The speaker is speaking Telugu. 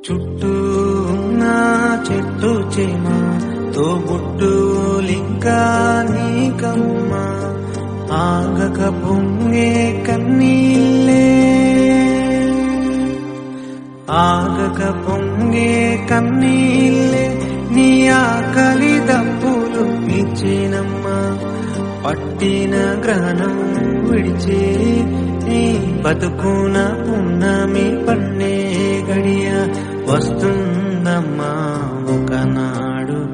చుట్టూ ఉన్న చెట్టు చేమ తోబుట్టులింకా నీకమ్మ ఆగక పొంగే కన్నీళ్ళే ఆగక పొంగే కన్నీళ్ళే నీ ఆకలి దప్పులు ఇచ్చినమ్మా పట్టిన గ్రహణం విడిచి నీ బతుకున పున్నమి పన్నే గడియ వస్తుందమ్మా